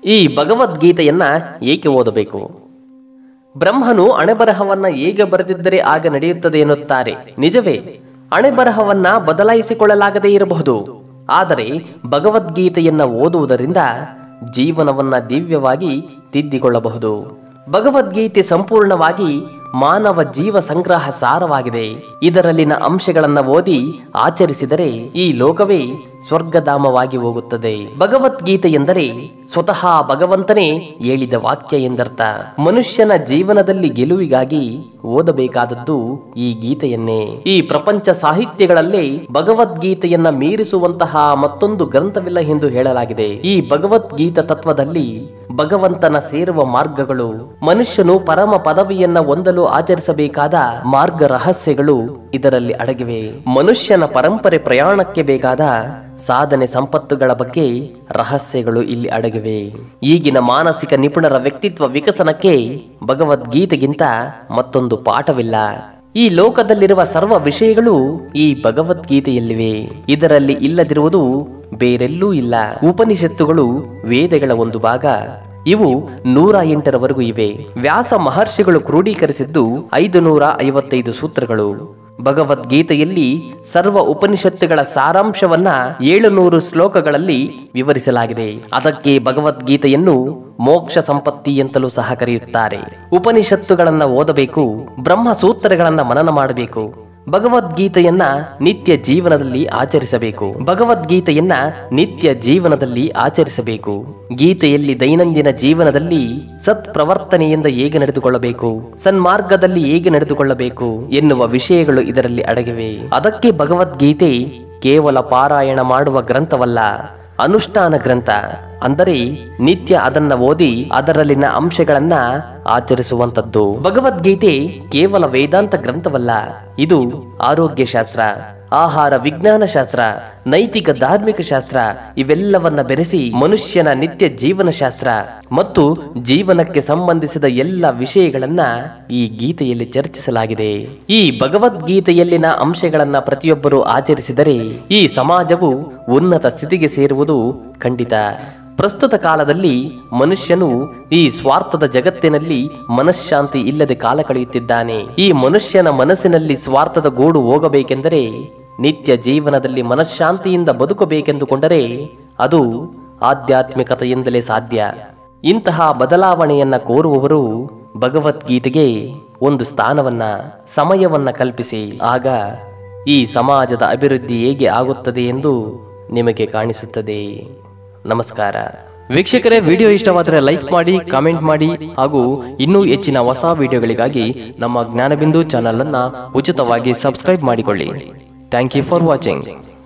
ಈ ಭಗವದ್ಗೀತೆಯನ್ನ ಏಕೆ ಓದಬೇಕು ಬ್ರಹ್ಮನು ಅಣೆಬರಹವನ್ನ ಹೇಗೆ ಬರೆದಿದ್ದರೆ ಆಗ ನಡೆಯುತ್ತದೆ ಎನ್ನುತ್ತಾರೆ ನಿಜವೇ ಅಣೆಬರಹವನ್ನ ಬದಲಾಯಿಸಿಕೊಳ್ಳಲಾಗದೇ ಇರಬಹುದು ಆದರೆ ಭಗವದ್ಗೀತೆಯನ್ನ ಓದುವುದರಿಂದ ಜೀವನವನ್ನ ದಿವ್ಯವಾಗಿ ತಿದ್ದಿಕೊಳ್ಳಬಹುದು ಭಗವದ್ಗೀತೆ ಸಂಪೂರ್ಣವಾಗಿ ಮಾನವ ಜೀವ ಸಂಗ್ರಹ ಸಾರವಾಗಿದೆ ಇದರಲ್ಲಿನ ಅಂಶಗಳನ್ನ ಓದಿ ಆಚರಿಸಿದರೆ ಈ ಲೋಕವೇ ಸ್ವರ್ಗಧಾಮವಾಗಿ ಹೋಗುತ್ತದೆ ಭಗವದ್ಗೀತೆ ಎಂದರೆ ಸ್ವತಃ ಭಗವಂತನೇ ಹೇಳಿದ ವಾಕ್ಯ ಎಂದರ್ಥ ಮನುಷ್ಯನ ಜೀವನದಲ್ಲಿ ಗೆಲುವಿಗಾಗಿ ಓದಬೇಕಾದದ್ದು ಈ ಗೀತೆಯನ್ನೇ ಈ ಪ್ರಪಂಚ ಸಾಹಿತ್ಯಗಳಲ್ಲೇ ಭಗವದ್ಗೀತೆಯನ್ನ ಮೀರಿಸುವಂತಹ ಮತ್ತೊಂದು ಗ್ರಂಥವಿಲ್ಲ ಎಂದು ಹೇಳಲಾಗಿದೆ ಈ ಭಗವದ್ಗೀತ ತತ್ವದಲ್ಲಿ ಭಗವಂತನ ಸೇರುವ ಮಾರ್ಗಗಳು ಮನುಷ್ಯನು ಪರಮ ಪದವಿಯನ್ನ ಹೊಂದಲು ಆಚರಿಸಬೇಕಾದ ಮಾರ್ಗ ರಹಸ್ಯಗಳು ಇದರಲ್ಲಿ ಅಡಗಿವೆ ಮನುಷ್ಯನ ಪರಂಪರೆ ಪ್ರಯಾಣಕ್ಕೆ ಬೇಕಾದ ಸಾಧನೆ ಸಂಪತ್ತುಗಳ ಬಗ್ಗೆ ರಹಸ್ಯಗಳು ಇಲ್ಲಿ ಅಡಗಿವೆ ಈಗಿನ ಮಾನಸಿಕ ನಿಪುಣರ ವ್ಯಕ್ತಿತ್ವ ವಿಕಸನಕ್ಕೆ ಭಗವದ್ಗೀತೆಗಿಂತ ಮತ್ತೊಂದು ಪಾಠವಿಲ್ಲ ಈ ಲೋಕದಲ್ಲಿರುವ ಸರ್ವ ವಿಷಯಗಳು ಈ ಭಗವದ್ಗೀತೆಯಲ್ಲಿವೆ ಇದರಲ್ಲಿ ಇಲ್ಲದಿರುವುದು ಬೇರೆಲ್ಲೂ ಇಲ್ಲ ಉಪನಿಷತ್ತುಗಳು ವೇದಗಳ ಒಂದು ಭಾಗ ಇವು ನೂರ ಎಂಟರವರೆಗೂ ಇವೆ ವ್ಯಾಸ ಮಹರ್ಷಿಗಳು ಕ್ರೋಢೀಕರಿಸಿದ್ದು ಐದು ನೂರ ಐವತ್ತೈದು ಸೂತ್ರಗಳು ಭಗವದ್ಗೀತೆಯಲ್ಲಿ ಸರ್ವ ಉಪನಿಷತ್ತುಗಳ ಸಾರಾಂಶವನ್ನ ಏಳುನೂರು ಶ್ಲೋಕಗಳಲ್ಲಿ ವಿವರಿಸಲಾಗಿದೆ ಅದಕ್ಕೆ ಭಗವದ್ಗೀತೆಯನ್ನು ಮೋಕ್ಷ ಸಂಪತ್ತಿ ಅಂತಲೂ ಸಹ ಕರೆಯುತ್ತಾರೆ ಉಪನಿಷತ್ತುಗಳನ್ನ ಓದಬೇಕು ಬ್ರಹ್ಮ ಸೂತ್ರಗಳನ್ನ ಮನನ ಮಾಡಬೇಕು ಭಗವದ್ಗೀತೆಯನ್ನ ನಿತ್ಯ ಜೀವನದಲ್ಲಿ ಆಚರಿಸಬೇಕು ಭಗವದ್ಗೀತೆಯನ್ನ ನಿತ್ಯ ಜೀವನದಲ್ಲಿ ಆಚರಿಸಬೇಕು ಗೀತೆಯಲ್ಲಿ ದೈನಂದಿನ ಜೀವನದಲ್ಲಿ ಸತ್ ಪ್ರವರ್ತನೆಯಿಂದ ಹೇಗೆ ನಡೆದುಕೊಳ್ಳಬೇಕು ಸನ್ಮಾರ್ಗದಲ್ಲಿ ಹೇಗೆ ನಡೆದುಕೊಳ್ಳಬೇಕು ಎನ್ನುವ ವಿಷಯಗಳು ಇದರಲ್ಲಿ ಅಡಗಿವೆ ಅದಕ್ಕೆ ಭಗವದ್ಗೀತೆ ಕೇವಲ ಪಾರಾಯಣ ಮಾಡುವ ಗ್ರಂಥವಲ್ಲ ಅನುಷ್ಠಾನ ಗ್ರಂಥ ಅಂದರೆ ನಿತ್ಯ ಅದನ್ನ ಓದಿ ಅದರಲ್ಲಿನ ಅಂಶಗಳನ್ನ ಆಚರಿಸುವಂತದ್ದು ಭಗವದ್ಗೀತೆ ಕೇವಲ ವೇದಾಂತ ಗ್ರಂಥವಲ್ಲ ಇದು ಆರೋಗ್ಯ ಶಾಸ್ತ್ರ ಆಹಾರ ವಿಜ್ಞಾನ ಶಾಸ್ತ್ರ ನೈತಿಕ ಧಾರ್ಮಿಕ ಶಾಸ್ತ್ರ ಇವೆಲ್ಲವನ್ನ ಬೆರೆಸಿ ಮನುಷ್ಯನ ನಿತ್ಯ ಜೀವನ ಶಾಸ್ತ್ರ ಮತ್ತು ಜೀವನಕ್ಕೆ ಸಂಬಂಧಿಸಿದ ಎಲ್ಲ ವಿಷಯಗಳನ್ನ ಈ ಗೀತೆಯಲ್ಲಿ ಚರ್ಚಿಸಲಾಗಿದೆ ಈ ಭಗವದ್ಗೀತೆಯಲ್ಲಿನ ಅಂಶಗಳನ್ನ ಪ್ರತಿಯೊಬ್ಬರು ಆಚರಿಸಿದರೆ ಈ ಸಮಾಜವು ಉನ್ನತ ಸ್ಥಿತಿಗೆ ಸೇರುವುದು ಖಂಡಿತ ಪ್ರಸ್ತುತ ಕಾಲದಲ್ಲಿ ಮನುಷ್ಯನು ಈ ಸ್ವಾರ್ಥದ ಜಗತ್ತಿನಲ್ಲಿ ಮನಃಶಾಂತಿ ಇಲ್ಲದೆ ಕಾಲ ಕಳೆಯುತ್ತಿದ್ದಾನೆ ಈ ಮನುಷ್ಯನ ಮನಸ್ಸಿನಲ್ಲಿ ಸ್ವಾರ್ಥದ ಗೂಡು ಹೋಗಬೇಕೆಂದರೆ ನಿತ್ಯ ಜೀವನದಲ್ಲಿ ಮನಃಶಾಂತಿಯಿಂದ ಬದುಕಬೇಕೆಂದುಕೊಂಡರೆ ಅದು ಆಧ್ಯಾತ್ಮಿಕತೆಯಿಂದಲೇ ಸಾಧ್ಯ ಇಂತಹ ಬದಲಾವಣೆಯನ್ನ ಕೋರುವವರು ಭಗವದ್ಗೀತೆಗೆ ಒಂದು ಸ್ಥಾನವನ್ನ ಸಮಯವನ್ನ ಕಲ್ಪಿಸಿ ಆಗ ಈ ಸಮಾಜದ ಅಭಿವೃದ್ಧಿ ಹೇಗೆ ಆಗುತ್ತದೆ ಎಂದು ನಿಮಗೆ ಕಾಣಿಸುತ್ತದೆ ನಮಸ್ಕಾರ ವೀಕ್ಷಕರೇ ವಿಡಿಯೋ ಇಷ್ಟವಾದರೆ ಲೈಕ್ ಮಾಡಿ ಕಾಮೆಂಟ್ ಮಾಡಿ ಹಾಗೂ ಇನ್ನೂ ಹೆಚ್ಚಿನ ಹೊಸ ವಿಡಿಯೋಗಳಿಗಾಗಿ ನಮ್ಮ ಜ್ಞಾನಬಿಂದು ಚಾನಲ್ ಅನ್ನ ಉಚಿತವಾಗಿ ಸಬ್ಸ್ಕ್ರೈಬ್ ಮಾಡಿಕೊಳ್ಳಿ ಥ್ಯಾಂಕ್ ಯು ಫಾರ್ ವಾಚಿಂಗ್